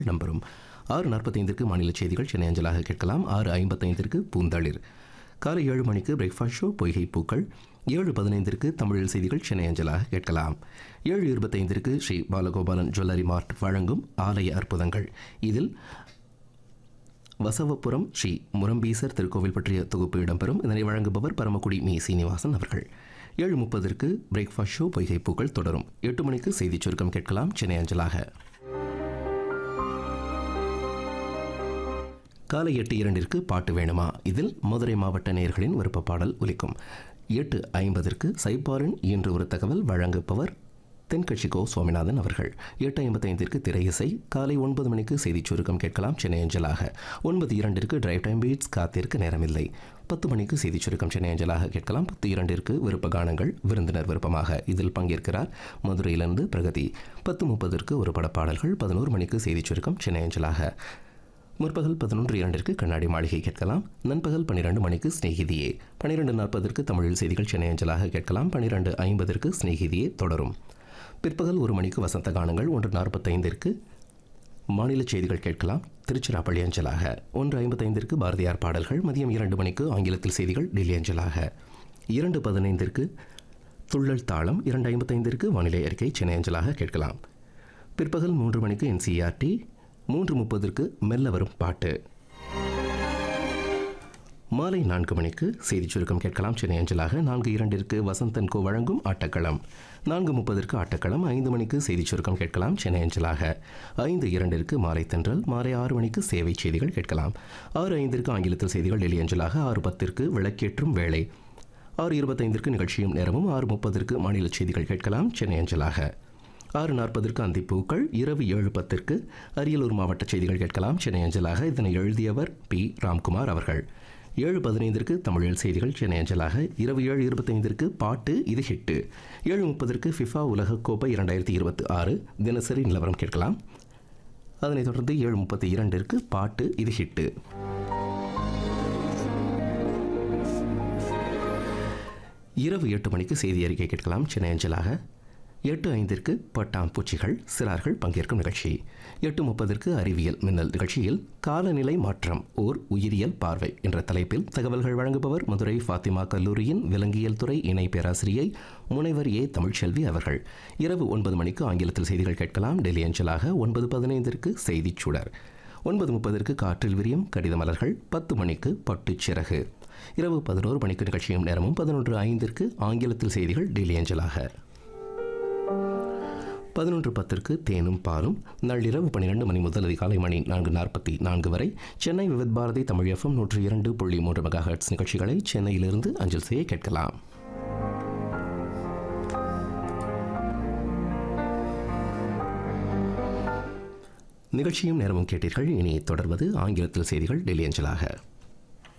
இடம்பெறும் ஆறு நாற்பத்தைந்திற்கு மாநில செய்திகள் சென்னை அஞ்சலாக கேட்கலாம் ஆறு ஐம்பத்தைந்திற்கு பூந்தளிர் காலை ஏழு மணிக்கு பிரேக்ஃபாஸ்ட் ஷோ பொய்கை பூக்கள் ஏழு பதினைந்திற்கு தமிழில் செய்திகள் சென்னை அஞ்சலாக கேட்கலாம் ஏழு இருபத்தைந்திற்கு ஸ்ரீ பாலகோபாலன் ஜுவல்லரி மார்ட் வழங்கும் ஆலய அற்புதங்கள் இதில் வசவபுரம் ஸ்ரீ முரம்பீசர் திருக்கோவில் பற்றிய தொகுப்பு இடம்பெறும் இதனை வழங்குபவர் பரமக்குடி மீ சீனிவாசன் அவர்கள் ஏழு முப்பதற்கு பிரேக்ஃபாஸ்ட் ஷோ பொய்கை பூக்கள் தொடரும் எட்டு மணிக்கு செய்திச் சுருக்கம் கேட்கலாம் சென்னை அஞ்சலாக காலை எட்டு இரண்டிற்கு பாட்டு வேணுமா இதில் மதுரை மாவட்ட நேயர்களின் விருப்ப பாடல் ஒலிக்கும் எட்டு ஐம்பதற்கு சைப்பாரின் இன்று ஒரு தகவல் வழங்குபவர் தென்கட்சி கோ சுவாமிநாதன் அவர்கள் எட்டு ஐம்பத்தைந்திற்கு திரை இசை காலை ஒன்பது மணிக்கு செய்திச் சுருக்கம் கேட்கலாம் சென்னை அஞ்சலாக ஒன்பது இரண்டிற்கு டிரைவ் டைம் பீட்ஸ் காத்திருக்க நேரமில்லை பத்து மணிக்கு செய்திச் சுருக்கம் சென்னை அஞ்சலாக கேட்கலாம் பத்து இரண்டிற்கு விருப்ப கானங்கள் விருந்தினர் விருப்பமாக இதில் பங்கேற்கிறார் மதுரையிலிருந்து பிரகதி பத்து முப்பதற்கு ஒரு பட பாடல்கள் பதினோரு மணிக்கு செய்திச் சுருக்கம் சென்னை அஞ்சலாக முற்பகல் பதினொன்று இரண்டிற்கு கண்ணாடி மாளிகை கேட்கலாம் நண்பகல் பன்னிரண்டு மணிக்கு ஸ்நேகிதியே பன்னிரெண்டு நாற்பதற்கு தமிழில் செய்திகள் சென்னை அஞ்சலாக கேட்கலாம் பன்னிரெண்டு ஐம்பதற்கு ஸ்நேகிதியே தொடரும் பிற்பகல் ஒரு மணிக்கு வசந்த கானங்கள் ஒன்று நாற்பத்தைந்திற்கு மாநில செய்திகள் கேட்கலாம் திருச்சிராப்பள்ளி அஞ்சலாக ஒன்று ஐம்பத்தைந்திற்கு பாரதியார் பாடல்கள் மதியம் இரண்டு மணிக்கு ஆங்கிலத்தில் செய்திகள் டெல்லி அஞ்சலாக இரண்டு பதினைந்திற்கு துள்ளல் தாளம் இரண்டு ஐம்பத்தைந்திற்கு வானிலை அறிக்கை சென்னை அஞ்சலாக கேட்கலாம் பிற்பகல் மூன்று மணிக்கு என்சிஆர்டி மூன்று முப்பதற்கு மெல்ல வரும் பாட்டு மாலை நான்கு மணிக்கு செய்திச் சுருக்கம் கேட்கலாம் சென்னை அஞ்சலாக நான்கு இரண்டிற்கு வசந்தன் கோ வழங்கும் ஆட்டக்களம் நான்கு முப்பதற்கு ஆட்டக்களம் ஐந்து மணிக்கு செய்திச் சுருக்கம் கேட்கலாம் சென்னை அஞ்சலாக ஐந்து இரண்டிற்கு மாலை தென்றல் மாலை ஆறு மணிக்கு சேவை செய்திகள் கேட்கலாம் ஆறு ஐந்திற்கு ஆங்கிலத்தில் செய்திகள் டெல்லி அஞ்சலாக ஆறு பத்திற்கு விளக்கேற்றும் வேலை ஆறு இருபத்தைந்திற்கு நிகழ்ச்சியும் நேரமும் ஆறு முப்பதற்கு மாநில செய்திகள் கேட்கலாம் சென்னை அஞ்சலாக ஆறு நாற்பதற்கு அந்திப்பூக்கள் இரவு ஏழு பத்திற்கு அரியலூர் மாவட்ட செய்திகள் கேட்கலாம் சென்னை அஞ்சலாக இதனை எழுதியவர் பி ராம்குமார் அவர்கள் ஏழு பதினைந்திற்கு தமிழில் செய்திகள் சென்னை அஞ்சலாக இரவு ஏழு இருபத்தைந்திற்கு பாட்டு இது ஹிட்டு ஏழு முப்பதற்கு ஃபிஃபா உலகக்கோப்பை இரண்டாயிரத்தி இருபத்தி ஆறு தினசரி நிலவரம் கேட்கலாம் அதனைத் தொடர்ந்து ஏழு முப்பத்தி இரண்டிற்கு பாட்டு இது ஹிட்டு இரவு எட்டு மணிக்கு செய்தி அறிக்கை கேட்கலாம் சென்னை அஞ்சலாக எட்டு ஐந்திற்கு பட்டாம்பூச்சிகள் சிறார்கள் பங்கேற்கும் நிகழ்ச்சி எட்டு முப்பதற்கு அறிவியல் மின்னல் நிகழ்ச்சியில் காலநிலை மாற்றம் ஓர் உயிரியல் பார்வை என்ற தலைப்பில் தகவல்கள் வழங்குபவர் மதுரை ஃபாத்திமா கல்லூரியின் விலங்கியல் துறை இணை பேராசிரியை முனைவர் ஏ தமிழ்ச்செல்வி அவர்கள் இரவு ஒன்பது மணிக்கு ஆங்கிலத்தில் செய்திகள் கேட்கலாம் டெல்லி அஞ்சலாக ஒன்பது பதினைந்திற்கு செய்திச் சுடர் ஒன்பது முப்பதற்கு காற்றில் விரியும் கடித மலர்கள் பத்து மணிக்கு பட்டுச் சிறகு இரவு பதினோரு மணிக்கு நிகழ்ச்சியும் நேரமும் பதினொன்று ஐந்திற்கு ஆங்கிலத்தில் செய்திகள் டெல்லி அஞ்சலாக பதினொன்று பத்திற்கு தேனும் பாலும் நள்ளிரவு பன்னிரண்டு மணி முதல் அதிகாலை மணி நான்கு நாற்பத்தி நான்கு வரை சென்னை விவித் பாரதி தமிழ் எஃப்எம் நூற்றி இரண்டு புள்ளி மூன்று மெகா ஹெர்ட்ஸ் நிகழ்ச்சிகளை சென்னையிலிருந்து அஞ்சல் செய்ய கேட்கலாம் நிகழ்ச்சியும் நேரமும் கேட்டீர்கள் இனி தொடர்வது ஆங்கிலத்தில் செய்திகள் டெல்லி அஞ்சலாக